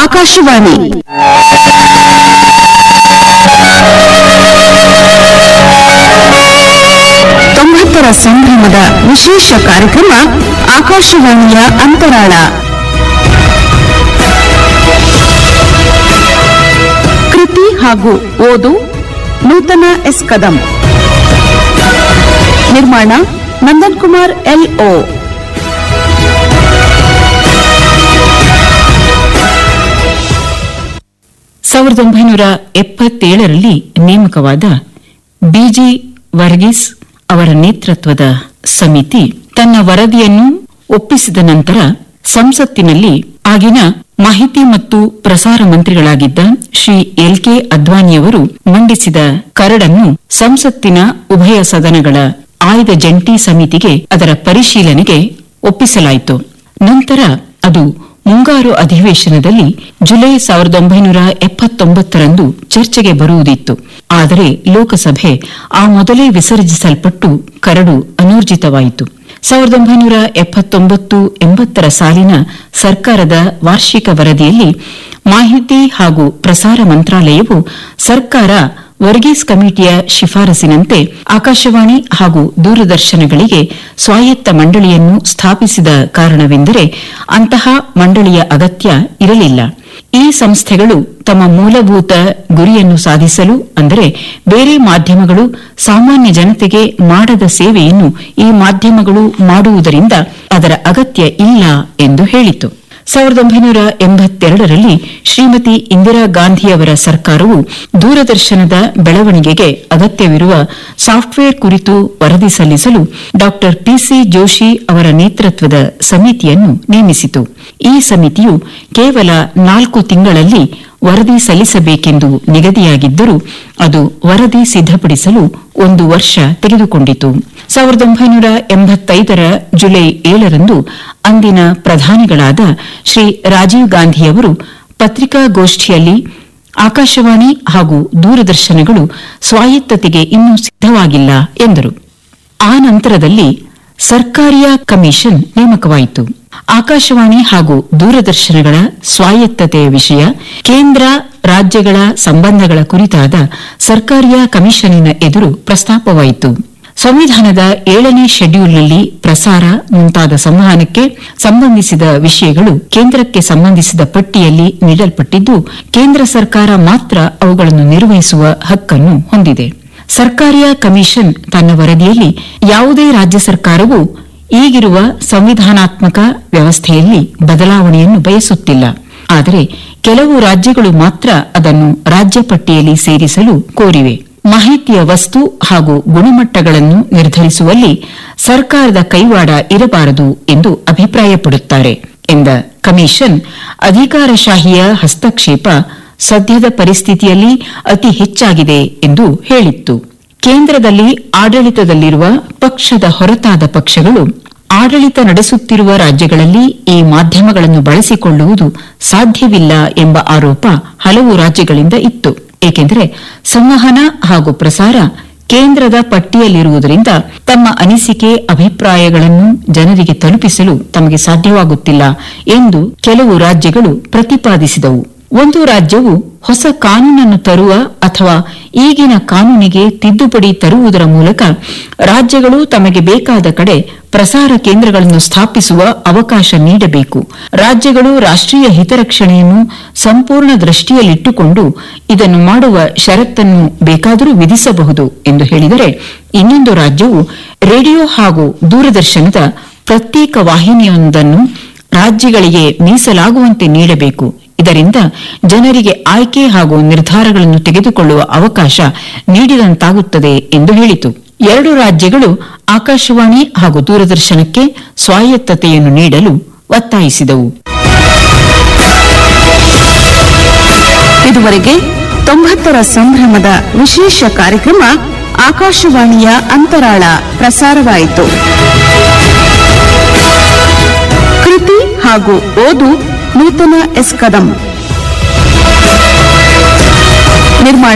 ಆಕಾಶವಾಣಿ ತೊಂಬತ್ತರ ಸಂಭ್ರಮದ ವಿಶೇಷ ಕಾರ್ಯಕ್ರಮ ಆಕಾಶವಾಣಿಯ ಅಂತರಾಳ ಕೃತಿ ಹಾಗೂ ಓದು ನೂತನ ಎಸ್ ಕದಂ ನಿರ್ಮಾಣ ನಂದನ್ ಕುಮಾರ್ ಎಲ್ಒ ಸಾವಿರದ ಒಂಬೈನೂರ ಎಪ್ಪತ್ತೇಳರಲ್ಲಿ ನೇಮಕವಾದ ಬಿಜಿ ವರ್ಗೀಸ್ ಅವರ ನೇತೃತ್ವದ ಸಮಿತಿ ತನ್ನ ವರದಿಯನ್ನು ಒಪ್ಪಿಸಿದ ನಂತರ ಸಂಸತ್ತಿನಲ್ಲಿ ಆಗಿನ ಮಾಹಿತಿ ಮತ್ತು ಪ್ರಸಾರ ಮಂತ್ರಿಗಳಾಗಿದ್ದ ಶ್ರೀ ಎಲ್ ಕೆ ಅದ್ವಾನಿಯವರು ಮಂಡಿಸಿದ ಕರಡನ್ನು ಸಂಸತ್ತಿನ ಉಭಯ ಸದನಗಳ ಆಯ್ದ ಜಂಟಿ ಸಮಿತಿಗೆ ಅದರ ಪರಿಶೀಲನೆಗೆ ಒಪ್ಪಿಸಲಾಯಿತು ನಂತರ ಅದು ಮುಂಗಾರು ಅಧಿವೇಶನದಲ್ಲಿ ಜುಲೈ ಸಾವಿರದ ಒಂಬೈನೂರ ಎಪ್ಪತ್ತೊಂಬತ್ತರಂದು ಚರ್ಚೆಗೆ ಬರುವುದಿತ್ತು ಆದರೆ ಲೋಕಸಭೆ ಆ ಮೊದಲೇ ವಿಸರ್ಜಿಸಲ್ಪಟ್ಟು ಕರಡು ಅನೂರ್ಜಿತವಾಯಿತು ಸಾವಿರದ ಒಂಬೈನೂರ ಎಪ್ಪತ್ತೊಂಬತ್ತು ಎಂಬತ್ತರ ಸಾಲಿನ ಸರ್ಕಾರದ ವಾರ್ಷಿಕ ವರದಿಯಲ್ಲಿ ಮಾಹಿತಿ ಹಾಗೂ ಪ್ರಸಾರ ಮಂತ್ರಾಲಯವು ಸರ್ಕಾರ ವರ್ಗೀಸ್ ಕಮಿಟಿಯ ಶಿಫಾರಸಿನಂತೆ ಆಕಾಶವಾಣಿ ಹಾಗೂ ದೂರದರ್ಶನಗಳಿಗೆ ಸ್ವಾಯತ್ತ ಮಂಡಳಿಯನ್ನು ಸ್ಥಾಪಿಸಿದ ಕಾರಣವೆಂದರೆ ಅಂತಹ ಮಂಡಳಿಯ ಅಗತ್ಯ ಇರಲಿಲ್ಲ ಈ ಸಂಸ್ಥೆಗಳು ತಮ್ಮ ಮೂಲಭೂತ ಗುರಿಯನ್ನು ಸಾಧಿಸಲು ಅಂದರೆ ಬೇರೆ ಮಾಧ್ಯಮಗಳು ಸಾಮಾನ್ಯ ಜನತೆಗೆ ಮಾಡದ ಸೇವೆಯನ್ನು ಈ ಮಾಧ್ಯಮಗಳು ಮಾಡುವುದರಿಂದ ಅದರ ಅಗತ್ಯ ಇಲ್ಲ ಎಂದು ಹೇಳಿತು ಸಾವಿರದ ಒಂಬೈನೂರ ಎಂಬತ್ತೆರಡರಲ್ಲಿ ಶ್ರೀಮತಿ ಇಂದಿರಾ ಗಾಂಧಿಯವರ ಸರ್ಕಾರವು ದೂರದರ್ಶನದ ಬೆಳವಣಿಗೆಗೆ ಅಗತ್ಯವಿರುವ ಸಾಫ್ಟ್ವೇರ್ ಕುರಿತು ವರದಿ ಸಲ್ಲಿಸಲು ಡಾ ಪಿಸಿ ಜೋಶಿ ಅವರ ನೇತೃತ್ವದ ಸಮಿತಿಯನ್ನು ನೇಮಿಸಿತು ಈ ಸಮಿತಿಯು ಕೇವಲ ನಾಲ್ಕು ತಿಂಗಳಲ್ಲಿ ವರದಿ ಸಲ್ಲಿಸಬೇಕೆಂದು ನಿಗದಿಯಾಗಿದ್ದರೂ ಅದು ವರದಿ ಸಿದ್ಧಪಡಿಸಲು ಒಂದು ವರ್ಷ ತೆಗೆದುಕೊಂಡಿತು ಸಾವಿರದ ಒಂಬೈನೂರ ಎಂಬತ್ತೈದರ ಜುಲೈ ಏಳರಂದು ಅಂದಿನ ಪ್ರಧಾನಿಗಳಾದ ಶ್ರೀ ರಾಜೀವ್ ಗಾಂಧಿಯವರು ಪತ್ರಿಕಾಗೋಷ್ಠಿಯಲ್ಲಿ ಆಕಾಶವಾಣಿ ಹಾಗೂ ದೂರದರ್ಶನಗಳು ಸ್ವಾಯತ್ತತೆಗೆ ಇನ್ನೂ ಸಿದ್ಧವಾಗಿಲ್ಲ ಎಂದರು ಆ ನಂತರದಲ್ಲಿ ಸರ್ಕಾರಿಯ ಕಮಿಷನ್ ನೇಮಕವಾಯಿತು ಆಕಾಶವಾಣಿ ಹಾಗೂ ದೂರದರ್ಶನಗಳ ಸ್ವಾಯತ್ತತೆಯ ವಿಷಯ ಕೇಂದ್ರ ರಾಜ್ಯಗಳ ಸಂಬಂಧಗಳ ಕುರಿತಾದ ಸರ್ಕಾರಿಯ ಕಮಿಷನಿನ ಎದುರು ಪ್ರಸ್ತಾಪವಾಯಿತು ಸಂವಿಧಾನದ ಏಳನೇ ಶೆಡ್ಯೂಲ್ನಲ್ಲಿ ಪ್ರಸಾರ ಮುಂತಾದ ಸಂವಹನಕ್ಕೆ ಸಂಬಂಧಿಸಿದ ವಿಷಯಗಳು ಕೇಂದ್ರಕ್ಕೆ ಸಂಬಂಧಿಸಿದ ಪಟ್ಟಿಯಲ್ಲಿ ನೀಡಲ್ಪಟ್ಟಿದ್ದು ಕೇಂದ್ರ ಸರ್ಕಾರ ಮಾತ್ರ ಅವುಗಳನ್ನು ನಿರ್ವಹಿಸುವ ಹಕ್ಕನ್ನು ಹೊಂದಿದೆ ಸರ್ಕಾರಿಯ ಕಮಿಷನ್ ತನ್ನ ವರದಿಯಲ್ಲಿ ಯಾವುದೇ ರಾಜ್ಯ ಸರ್ಕಾರವು ಈಗಿರುವ ಸಂವಿಧಾನಾತ್ಮಕ ವ್ಯವಸ್ಥೆಯಲ್ಲಿ ಬದಲಾವಣೆಯನ್ನು ಬಯಸುತ್ತಿಲ್ಲ ಆದರೆ ಕೆಲವು ರಾಜ್ಯಗಳು ಮಾತ್ರ ಅದನ್ನು ರಾಜ್ಯ ಪಟ್ಟಿಯಲ್ಲಿ ಸೇರಿಸಲು ಕೋರಿವೆ ಮಾಹಿತಿಯ ವಸ್ತು ಹಾಗೂ ಗುಣಮಟ್ಟಗಳನ್ನು ನಿರ್ಧರಿಸುವಲ್ಲಿ ಸರ್ಕಾರದ ಕೈವಾಡ ಇರಬಾರದು ಎಂದು ಅಭಿಪ್ರಾಯಪಡುತ್ತಾರೆ ಎಂದ ಕಮಿಷನ್ ಅಧಿಕಾರಶಾಹಿಯ ಹಸ್ತಕ್ಷೇಪ ಸದ್ಯದ ಪರಿಸ್ಥಿತಿಯಲ್ಲಿ ಅತಿ ಹೆಚ್ಚಾಗಿದೆ ಎಂದು ಹೇಳಿತ್ತು ಕೇಂದ್ರದಲ್ಲಿ ಆಡಳಿತದಲ್ಲಿರುವ ಪಕ್ಷದ ಹೊರತಾದ ಪಕ್ಷಗಳು ಆಡಳಿತ ನಡೆಸುತ್ತಿರುವ ರಾಜ್ಯಗಳಲ್ಲಿ ಈ ಮಾಧ್ಯಮಗಳನ್ನು ಬಳಸಿಕೊಳ್ಳುವುದು ಸಾಧ್ಯವಿಲ್ಲ ಎಂಬ ಆರೋಪ ಹಲವು ರಾಜ್ಯಗಳಿಂದ ಇತ್ತು ಏಕೆಂದರೆ ಸಂವಹನ ಹಾಗೂ ಪ್ರಸಾರ ಕೇಂದ್ರದ ಪಟ್ಟಿಯಲ್ಲಿರುವುದರಿಂದ ತಮ್ಮ ಅನಿಸಿಕೆ ಅಭಿಪ್ರಾಯಗಳನ್ನು ಜನರಿಗೆ ತಲುಪಿಸಲು ತಮಗೆ ಸಾಧ್ಯವಾಗುತ್ತಿಲ್ಲ ಎಂದು ಕೆಲವು ರಾಜ್ಯಗಳು ಪ್ರತಿಪಾದಿಸಿದವು ಒಂದು ರಾಜ್ಯವು ಹೊಸ ಕಾನೂನನ್ನು ತರುವ ಅಥವಾ ಈಗಿನ ಕಾನೂನಿಗೆ ತಿದ್ದುಪಡಿ ತರುವುದರ ಮೂಲಕ ರಾಜ್ಯಗಳು ತಮಗೆ ಬೇಕಾದ ಕಡೆ ಪ್ರಸಾರ ಕೇಂದ್ರಗಳನ್ನು ಸ್ಥಾಪಿಸುವ ಅವಕಾಶ ನೀಡಬೇಕು ರಾಜ್ಯಗಳು ರಾಷ್ಟ್ರೀಯ ಹಿತರಕ್ಷಣೆಯನ್ನು ಸಂಪೂರ್ಣ ದೃಷ್ಟಿಯಲ್ಲಿಟ್ಟುಕೊಂಡು ಇದನ್ನು ಮಾಡುವ ಷರತ್ತನ್ನು ಬೇಕಾದರೂ ವಿಧಿಸಬಹುದು ಎಂದು ಹೇಳಿದರೆ ಇನ್ನೊಂದು ರಾಜ್ಯವು ರೇಡಿಯೋ ಹಾಗೂ ದೂರದರ್ಶನದ ಪ್ರತ್ಯೇಕ ವಾಹಿನಿಯೊಂದನ್ನು ರಾಜ್ಯಗಳಿಗೆ ಮೀಸಲಾಗುವಂತೆ ನೀಡಬೇಕು ಇದರಿಂದ ಜನರಿಗೆ ಆಯ್ಕೆ ಹಾಗೂ ನಿರ್ಧಾರಗಳನ್ನು ತೆಗೆದುಕೊಳ್ಳುವ ಅವಕಾಶ ನೀಡಿದಂತಾಗುತ್ತದೆ ಎಂದು ಹೇಳಿತು ಎರಡು ರಾಜ್ಯಗಳು ಆಕಾಶವಾಣಿ ಹಾಗೂ ದೂರದರ್ಶನಕ್ಕೆ ಸ್ವಾಯತ್ತತೆಯನ್ನು ನೀಡಲು ಒತ್ತಾಯಿಸಿದವು ಇದುವರೆಗೆ ತೊಂಬತ್ತರ ಸಂಭ್ರಮದ ವಿಶೇಷ ಕಾರ್ಯಕ್ರಮ ಆಕಾಶವಾಣಿಯ ಅಂತರಾಳ ಪ್ರಸಾರವಾಯಿತು ಕೃತಿ ಹಾಗೂ ಓದು ನೂತನ ಎಸ್ ಕದಂ ನಿರ್ಮಾಣ